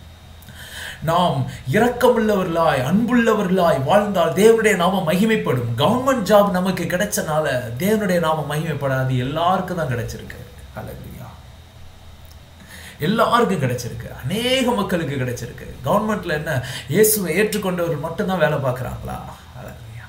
நாம் இரக்கமுள்ளவர்களாய் அன்புள்ளவர்களாய் வாழ்ந்தால் தேவனுடைய நாமம் மகிமைப்படும் கவர்மெண்ட் ஜாப் நமக்கு கிடைச்சனால தேவனுடைய நாமம் மகிமைப்படாது எல்லாருக்கும் தான் கிடைச்சிருக்கு ஹalleluya எல்லாருக்கும் கிடைச்சிருக்கு அநேக மக்களுக்கு கிடைச்சிருக்கு கவர்மெண்ட்ல என்ன இயேசுவை ஏற்றுக்கொண்டவர் மட்டும்தான் வேலை பார்க்குறாங்களா ஹalleluya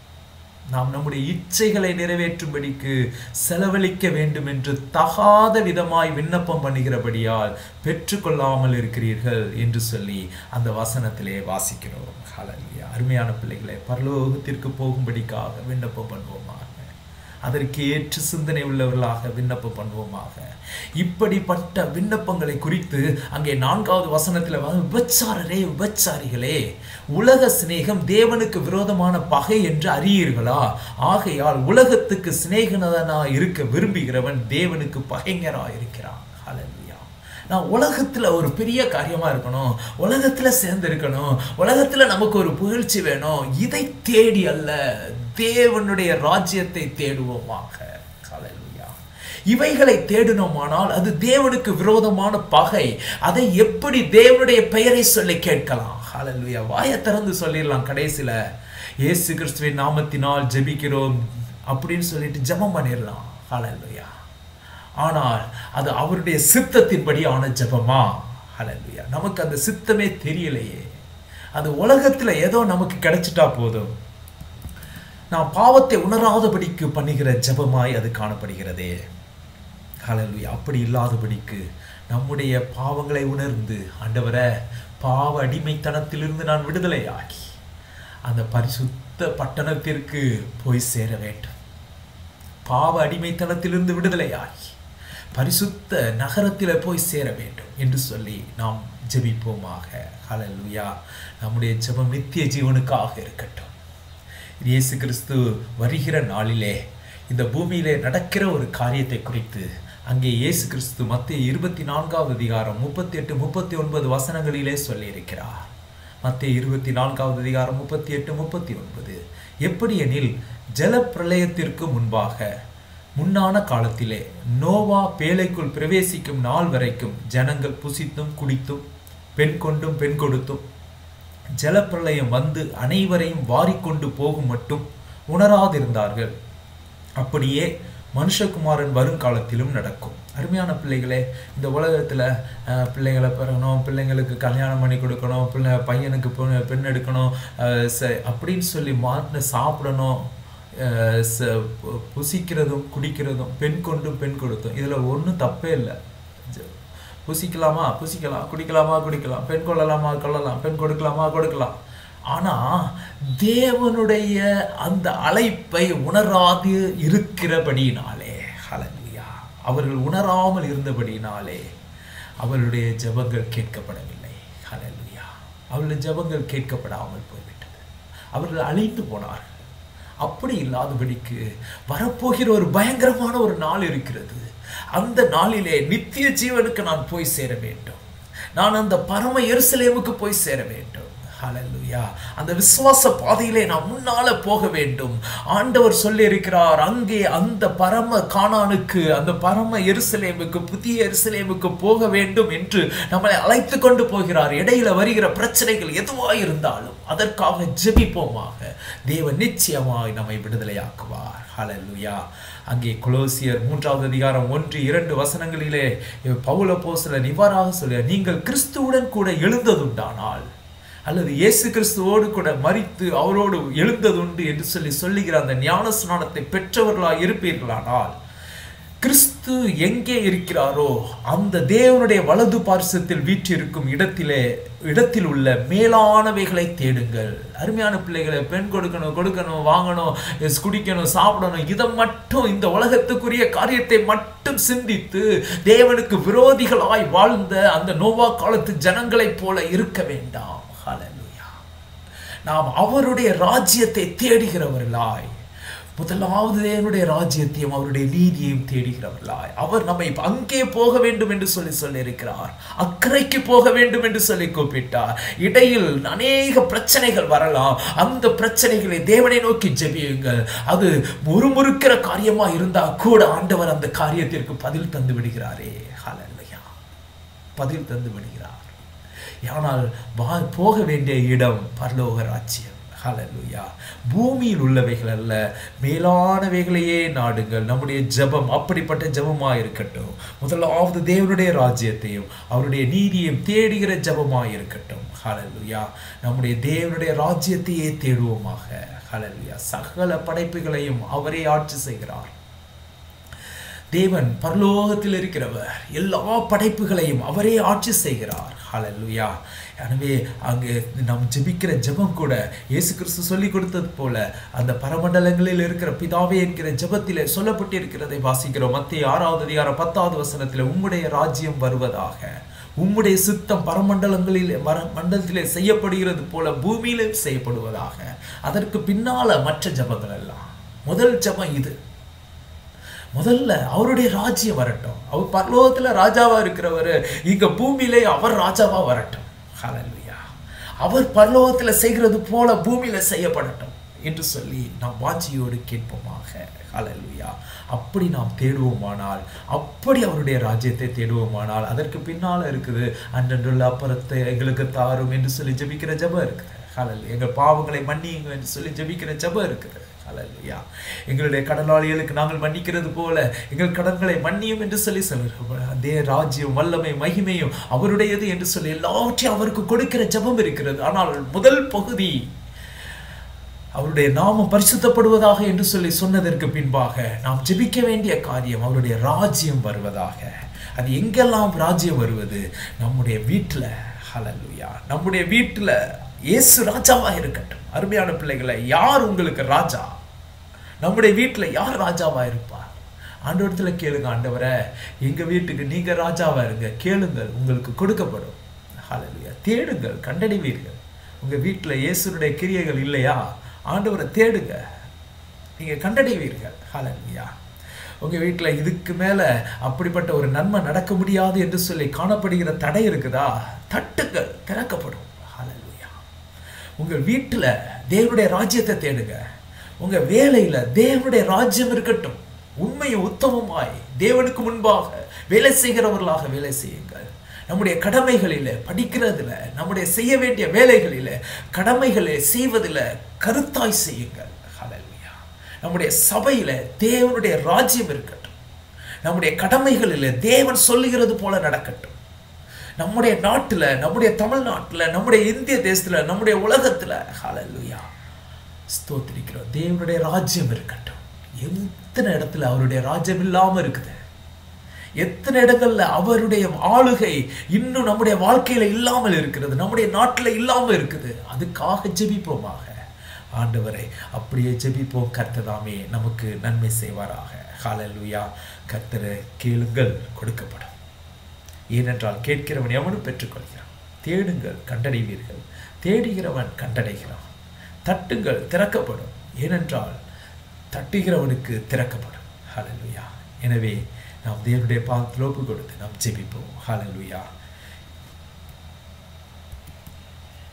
நாம் நம்முடைய இச்சைகளை நிறைவேற்றும்படிக்கு செலவழிக்க வேண்டும் என்று தகாத விதமாய் விண்ணப்பம் பண்ணுகிறபடியால் பெற்றுக்கொள்ளாமல் இருக்கிறீர்கள் என்று சொல்லி அந்த வசனத்திலே வாசிக்கிறோம் ஹalleluya அருமையான பிள்ளைகளை பரலோகத்திற்கு போகும்படிக்காக விண்ணப்பம் பண்ணுவோமாக அதற்கு ஏற்ற சிந்தனை உள்ளவர்களாக விண்ணப்பம் பண்ணுவோமாக இப்படிப்பட்ட விண்ணப்பங்களை குறித்து அங்கே நான்காவது வசனத்தில் வந்து, விபச்சாரரே விபச்சாரிகளே உலக சிநேகம் தேவனுக்கு விரோதமான பகை என்று அறியீர்களா ஆகையால் உலகத்துக்கு சிநேகனதனா இருக்க விரும்புகிறவன் தேவனுக்கு பகைஞரா இருக்கிறான் ஹalleluya நான் உலகத்துல ஒரு பெரிய காரியமா இருக்கணும் உலகத்துல சேர்ந்து இருக்கணும் உலகத்துல நமக்கு ஒரு புகழ்ச்சி வேணும் இதை தேடி அல்ல தேவனுடைய ராஜ்யத்தை தேடுவோமாக ஹalleluya இவைகளை தேடினோமானால் அது தேவனுக்கு விரோதமான பகை அதை எப்படி தேவனுடைய பெயரை சொல்லி கேட்கலாம் ஹalleluya வாயை திறந்து சொல்லிடலாம் கடைசியில இயேசு கிறிஸ்துவின் நாமத்தினால் ஜெபிக்கிறோம் அப்படின்னு சொல்லிட்டு ஜெபம் பண்ணிடலாம் ஹalleluya ஆனால் அது அவருடைய சித்தத்தின்படி ஆன ஜெபமா ஹalleluya நமக்கு அந்த சித்தமே தெரியலையே அது உலகத்துல ஏதோ நமக்கு கிடைச்சிட்டா போதும் நாம் பாவத்தை உணராதபடிக்கு பண்ணுகிற ஜெபமாய் அது காணப்படுகிறதே ஹalleluya அப்படி இல்லாதபடிக்கு நம்முடைய பாவங்களை உணர்ந்து ஆண்டவரே பாவ அடிமைத்தனத்திலிருந்து நான் விடுதலையாகி அந்த பரிசுத்த பட்டணத்திற்கு போய் சேர வேண்டும் பாவ அடிமைத்தனத்திலிருந்து விடுதலையாகி பரிசுத்த நகரத்தில் போய் சேர வேண்டும் என்று சொல்லி நாம் ஜெபிப்போமாக ஹalleluya நம்முடைய ஜெபம் நித்திய ஜீவனுக்காக இருக்கட்டும் இயேசு கிறிஸ்து வருகிற நாளிலே இந்த பூமியிலே நடக்கிற ஒரு காரியத்தை குறித்து அங்கே இயேசு கிறிஸ்து மத்திய இருபத்தி நான்காவது அதிகாரம் முப்பத்தி எட்டு முப்பத்தி ஒன்பது வசனங்களிலே சொல்லியிருக்கிறார் மத்திய இருபத்தி நான்காவது அதிகாரம் முப்பத்தி எட்டு முப்பத்தி ஒன்பது எப்படி எனில் ஜல பிரளயத்திற்கு முன்பாக முன்னான காலத்திலே நோவா பேழைக்குள் பிரவேசிக்கும் நாள் வரைக்கும் ஜனங்கள் புசித்தும் குடித்தும் பெண் கொண்டும் பெண் கொடுத்தும் ஜலப்பிரளயம் வந்து அனைவரையும் வாரிக்கொண்டு போகும் மட்டும் உணராதிருந்தார்கள் அப்படியே மனுஷகுமாரன் வருங்காலத்திலும் நடக்கும் அருமையான பிள்ளைகளே இந்த உலகத்தில் பிள்ளைகளை பிறகணும் பிள்ளைங்களுக்கு கல்யாணம் பண்ணி கொடுக்கணும் பிள்ளை பையனுக்கு பெண் பெண் எடுக்கணும் அஹ் ச- அப்படின்னு சொல்லி மாட்டு சாப்பிடணும் அஹ் ச- பு- புசிக்கிறதும் குடிக்கிறதும் பெண் கொண்டும் பெண் கொடுத்தும் இதில் ஒன்றும் தப்பே இல்லை ஜ- புசிக்கலாமா புசிக்கலாம் குடிக்கலாமா குடிக்கலாம் பெண் கொள்ளலாமா கொள்ளலாம் பெண் கொடுக்கலாமா கொடுக்கலாம் ஆனா தேவனுடைய அந்த அழைப்பை உணராது இருக்கிறபடியினாலே ஹalleluya அவர்கள் உணராமல் இருந்தபடியினாலே அவர்களுடைய ஜெபங்கள் கேட்கப்படவில்லை ஹalleluya அவர்களுடைய ஜெபங்கள் கேட்கப்படாமல் போய்விட்டது அவர்கள் அழிந்து போனார்கள் அப்படி இல்லாதபடிக்கு வரப்போகிற ஒரு பயங்கரமான ஒரு நாள் இருக்கிறது அந்த நாளிலே நித்திய ஜீவனுக்கு நான் போய் சேர வேண்டும் நான் அந்த பரம எருசலேமுக்கு போய் சேர வேண்டும் ஹalleluya அந்த விசுவாச பாதையிலே நாம் முன்னால போக வேண்டும் ஆண்டவர் சொல்லி இருக்கிறார் அங்கே அந்த பரம கானானுக்கு அந்த பரம எருசலேமுக்கு புதிய எருசலேமுக்கு போக வேண்டும் என்று நம்மளை அழைத்து கொண்டு போகிறார் இடையில வருகிற பிரச்சனைகள் எதுவாக இருந்தாலும் அதற்காக ஜெபிப்போமாக தேவன் நிச்சயமாய் நம்மை விடுதலையாக்குவார் ஹalleluya அங்கே கொலோசியர் மூன்றாவது அதிகாரம் ஒன்று இரண்டு வசனங்களிலே பவுல போஸ்தலன் இவ்வாறாக சொல்ல நீங்கள் கிறிஸ்துவுடன் கூட எழுந்ததுண்டானால் அல்லது இயேசு கிறிஸ்துவோடு கூட மரித்து அவரோடு எழுந்ததுண்டு என்று சொல்லி சொல்லுகிற அந்த ஞான ஸ்நானத்தை பெற்றவர்களாக இருப்பீர்களானால் கிறிஸ்து எங்கே இருக்கிறாரோ அந்த தேவனுடைய வலது பார்சத்தில் வீற்றிருக்கும் இடத்திலே இடத்தில் உள்ள மேலானவைகளை தேடுங்கள் அருமையான பிள்ளைகளை பெண் கொடுக்கணும் கொடுக்கணும் வாங்கணும் எஸ் குடிக்கணும் சாப்பிடணும் இதை மட்டும் இந்த உலகத்துக்குரிய காரியத்தை மட்டும் சிந்தித்து தேவனுக்கு விரோதிகளாய் வாழ்ந்த அந்த நோவா காலத்து ஜனங்களைப் போல இருக்க வேண்டாம் ஹalleluya நாம் அவருடைய ராஜ்யத்தை தேடுகிறவர்களாய் முதலாவது தேவனுடைய ராஜ்யத்தையும் அவருடைய நீதியையும் தேடுகிறவர்களாய் அவர் நம்மை அங்கே போக வேண்டும் என்று சொல்லி சொல்லியிருக்கிறார் அக்கறைக்கு போக வேண்டும் என்று சொல்லி கூப்பிட்டார் இடையில் அநேக பிரச்சனைகள் வரலாம் அந்த பிரச்சனைகளை தேவனை நோக்கி ஜெபியுங்கள் அது முறுமுறுக்கிற காரியமா இருந்தா கூட ஆண்டவர் அந்த காரியத்திற்கு பதில் தந்து விடுகிறாரே ஹalleluya பதில் தந்து விடுகிறார் ஆனால் வா போக வேண்டிய இடம் பரலோக ராஜ்யம் ஹalleluya பூமியில் உள்ளவைகள் அல்ல மேலானவைகளையே நாடுங்கள் நம்முடைய ஜெபம் அப்படிப்பட்ட ஜெபமா இருக்கட்டும் முதலாவது தேவனுடைய ராஜ்யத்தையும் அவருடைய நீதியையும் தேடுகிற ஜெபமா இருக்கட்டும் ஹalleluya நம்முடைய தேவனுடைய ராஜ்யத்தையே தேடுவோமாக ஹalleluya சகல படைப்புகளையும் அவரே ஆட்சி செய்கிறார் தேவன் பரலோகத்தில் இருக்கிறவர் எல்லா படைப்புகளையும் அவரே ஆட்சி செய்கிறார் ஹalleluya எனவே அங்கே நாம் ஜெபிக்கிற ஜெபம் கூட இயேசு கிறிஸ்து சொல்லி கொடுத்தது போல அந்த பரமண்டலங்களில் இருக்கிற பிதாவே என்கிற ஜெபத்திலே சொல்லப்பட்டிருக்கிறதை வாசிக்கிறோம் மத்திய ஆறாவது அதிகாரம் பத்தாவது வசனத்தில் உம்முடைய ராஜ்யம் வருவதாக உம்முடைய சித்தம் பரமண்டலங்களில் மர மண்டலத்திலே செய்யப்படுகிறது போல பூமியிலே செய்யப்படுவதாக அதற்கு பின்னால மற்ற ஜெபங்கள் எல்லாம் முதல் ஜெபம் இது முதல்ல அவருடைய ராஜ்யம் வரட்டும் அவர் பரலோகத்துல ராஜாவா இருக்கிறவர் இங்க பூமியிலே அவர் ராஜாவா வரட்டும் ஹalleluya அவர் பரலோகத்துல செய்கிறது போல பூமியில செய்யப்படட்டும் என்று சொல்லி நாம் வாஞ்சியோடு கேட்போமாக ஹalleluya அப்படி நாம் தேடுவோமானால் அப்படி அவருடைய ராஜ்யத்தை தேடுவோமானால் அதற்கு பின்னால இருக்குது அன்றன்றுள்ள அப்புறத்தை எங்களுக்கு தாரும் என்று சொல்லி ஜெபிக்கிற ஜெபம் இருக்குது ஹalleluya எங்கள் பாவங்களை மன்னியுங்க என்று சொல்லி ஜெபிக்கிற ஜெபம் இருக்குது ஹalleluya எங்களுடைய கடனாளிகளுக்கு நாங்கள் மன்னிக்கிறது போல எங்கள் கடன்களை மன்னியும் என்று சொல்லி சொல்கிறோம் அதே ராஜ்யம் வல்லமை மகிமையும் அவருடையது என்று சொல்லி எல்லாவற்றையும் அவருக்கு கொடுக்கிற ஜெபம் இருக்கிறது ஆனால் முதல் பகுதி அவருடைய நாமம் பரிசுத்தப்படுவதாக என்று சொல்லி சொன்னதற்கு பின்பாக நாம் ஜெபிக்க வேண்டிய காரியம் அவருடைய ராஜ்யம் வருவதாக அது எங்கெல்லாம் ராஜ்யம் வருவது நம்முடைய வீட்டில் ஹalleluya நம்முடைய வீட்டில் இயேசு ராஜாவா இருக்கட்டும் அருமையான பிள்ளைகளை யார் உங்களுக்கு ராஜா நம்முடைய வீட்டில் யார் ராஜாவா இருப்பார் ஆண்டவரத்துல கேளுங்க ஆண்டவரை எங்க வீட்டுக்கு நீங்க ராஜாவா இருங்க கேளுங்கள் உங்களுக்கு கொடுக்கப்படும் ஹalleluya தேடுங்கள் கண்டடைவீர்கள் உங்க வீட்டில் இயேசுனுடைய கிரியைகள் இல்லையா ஆண்டவரை தேடுங்க நீங்க கண்டடைவீர்கள் ஹalleluya உங்க வீட்டில் இதுக்கு மேல அப்படிப்பட்ட ஒரு நன்மை நடக்க முடியாது என்று சொல்லி காணப்படுகிற தடை இருக்குதா தட்டுங்கள் திறக்கப்படும் ஹalleluya உங்கள் வீட்டில் தேவனுடைய ராஜ்யத்தை தேடுங்க உங்க வேலையில தேவனுடைய ராஜ்யம் இருக்கட்டும் உண்மையும் உத்தமமாய் தேவனுக்கு முன்பாக வேலை செய்கிறவர்களாக வேலை செய்யுங்கள் நம்முடைய கடமைகளில படிக்கிறதுல நம்முடைய செய்ய வேண்டிய வேலைகளில கடமைகளை செய்வதில் கருத்தாய் செய்யுங்கள் ஹalleluya நம்முடைய சபையில தேவனுடைய ராஜ்யம் இருக்கட்டும் நம்முடைய கடமைகளில் தேவன் சொல்லுகிறது போல நடக்கட்டும் நம்முடைய நாட்டுல நம்முடைய தமிழ்நாட்டுல நம்முடைய இந்திய தேசத்துல நம்முடைய உலகத்துல ஹalleluya ஸ்தோத்திரிக்கிறோம் தேவனுடைய ராஜ்யம் இருக்கட்டும் எத்தனை இடத்துல அவருடைய ராஜ்யம் இல்லாம இருக்குது எத்தனை இடங்கள்ல அவருடைய ஆளுகை இன்னும் நம்முடைய வாழ்க்கையில இல்லாமல் இருக்கிறது நம்முடைய நாட்டுல இல்லாம இருக்குது அதுக்காக ஜெபிப்போமாக ஆண்டவரை அப்படியே ஜெபிப்போம் கர்த்ததாமே நமக்கு நன்மை செய்வாராக ஹalleluya கர்த்தரை கேளுங்கள் கொடுக்கப்படும் ஏனென்றால் கேட்கிறவன் எவனும் பெற்றுக்கொள்கிறான் தேடுங்கள் கண்டடைவீர்கள் தேடுகிறவன் கண்டடைகிறான் தட்டுங்கள் திறக்கப்படும் ஏனென்றால் தட்டுகிறவனுக்கு திறக்கப்படும் ஹalleluya எனவே நாம் தேவனுடைய பாதத்தில் ஒப்பு கொடுத்து நாம் ஜெபிப்போம் ஹalleluya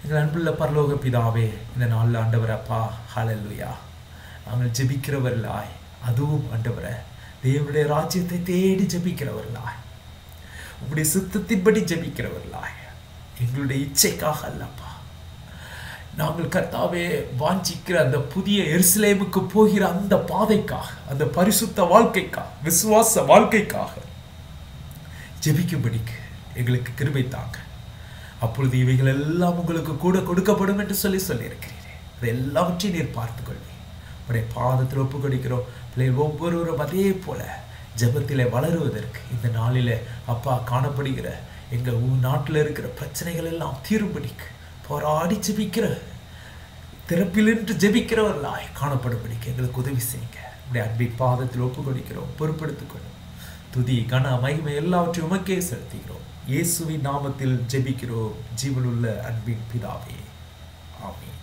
எங்கள் அன்புள்ள பரலோக பிதாவே இந்த நாளில் ஆண்டவர் அப்பா ஹalleluya நாங்கள் ஜெபிக்கிறவர்களாய் அதுவும் ஆண்டவரே தேவனுடைய ராஜ்யத்தை தேடி ஜெபிக்கிறவர்களாய் உங்களுடைய சித்தத்தின்படி ஜெபிக்கிறவர்களாய் எங்களுடைய இச்சைக்காக அல்லப்பா நாங்கள் கர்த்தாவே வாஞ்சிக்கிற அந்த புதிய எருசலேமுக்கு போகிற அந்த பாதைக்காக அந்த பரிசுத்த வாழ்க்கைக்காக விசுவாச வாழ்க்கைக்காக ஜெபிக்கும்படிக்கு எங்களுக்கு கிருபை தாங்க அப்பொழுது இவைகள் எல்லாம் உங்களுக்கு கூட கொடுக்கப்படும் என்று சொல்லி சொல்லியிருக்கிறீரே அது எல்லாவற்றையும் நீர் பார்த்துக் கொள்வீர் உடைய பாதத்தில் ஒப்பு கொடுக்கிறோம் பிள்ளைகள் ஒவ்வொருவரும் அதே போல ஜெபத்திலே வளருவதற்கு இந்த நாளிலே அப்பா காணப்படுகிற எங்கள் நாட்டில் இருக்கிற பிரச்சனைகள் எல்லாம் தீரும்படிக்கு போராடி ஜெபிக்கிற திறப்பிலின்று ஜெபிக்கிறவர்களாய் காணப்படும்படிக்கு எங்களுக்கு உதவி செய்யுங்க உடைய அன்பின் பாதத்தில் ஒப்பு கொடுக்கிறோம் பொறுப்படுத்திக் கொள்ளும் துதி கன மகிமை எல்லாவற்றையும் உமக்கே செலுத்துகிறோம் இயேசுவின் நாமத்தில் ஜெபிக்கிறோம் ஜீவனுள்ள அன்பின் பிதாவே ஆமென்